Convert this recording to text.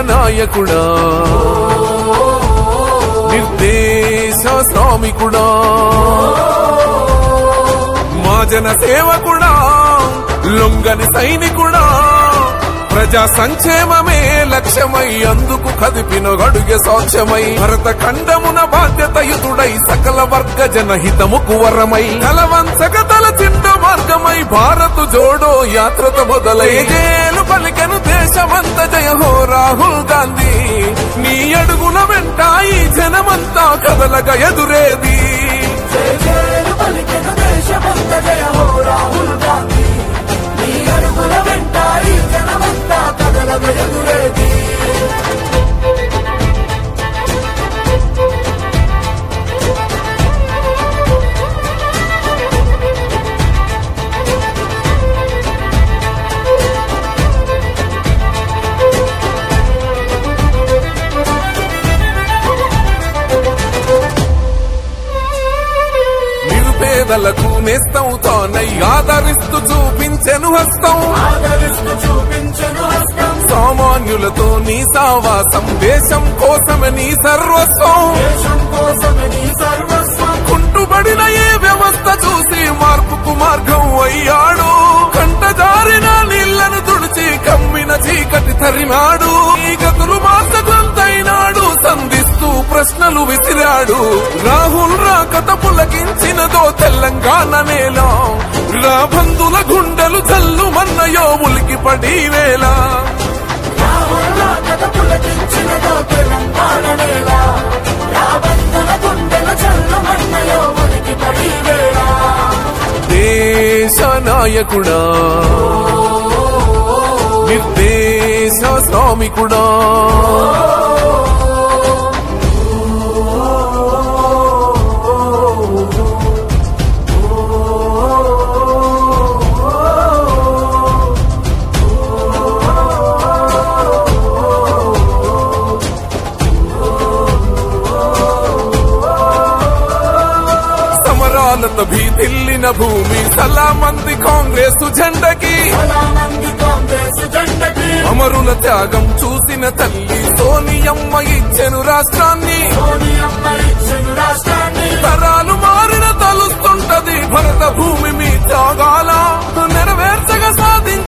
నాయకుడా నిర్దేశ శ్రామికుడా మా జన సేవకుడా లొంగని సైనికుడా ప్రజా సంక్షేమమే లక్ష్యమై అందుకు కదిపిన గడుగె సాక్ష్యమై భరత ఖండమున బాధ్యతయుతుడై సకల వర్గ జనహితముకు వరమై కలవంచక తల చిండ మార్గమై భారత్ జోడో యాత్రత మొదలై జేలు పలికెను దేశమంత జయ హో రాహుల్ గాంధీ నీ అడుగుల వెంట ఈ జనమంతా కదలగ ఎదురేది జయజయలు పలికెను దేశమంత జయ హో రాహుల్ గాంధీ నీ అడుగుల వెంట ఈ జనమంతా కదలగ ఎదురేది నిరుపేదలకు నేస్తం తానై ఆదరిస్తూ చూపించెను హస్తం ఆదరిస్తూ చూపించెను హస్తం సామాన్యులతో నీ సావాసం దేశం కోసమే నీ సర్వస్వం దేశం కోసమే నీ సర్వస్వం కుంటుబడిన ఏ వ్యవస్థ చూసి మార్పుకు మార్గం అయ్యాడు కంట జారిన నీళ్లను తుడిచి కమ్మిన చీకటి తరిమాడు ఈ గతులు మార్చగొంతైనాడు సంధిస్తూ ప్రశ్నలు విసిరాడు రాహుల్ రాకత పులకించినదో తెలంగాణ నేల రాబందుల గుండెలు జల్లు మన్నయో ఉలికి పడి వేళ రాహుల్ రాకత పులకించినదో తెలంగాణ నేల రాబందుల గుండెల చల్లు మన్నయో ఉనికి పడి వేళ దేశ నాయకుడా నిర్దేశ శ్రామికుడా సమరాలతో భీతిల్లిన భూమి సలామంది కాంగ్రెస్ జెండకి చాలా మంది కాంగ్రెస్ జెండకి అమరుల త్యాగం చూసిన తల్లి సోనియమ్మ ఇచ్చెను రాష్ట్రాన్ని సోనియమ్మ ఇచ్చెను రాష్ట్రాన్ని తరాలు మారిన తలుస్తుంటది భరత భూమి మీ త్యాగాల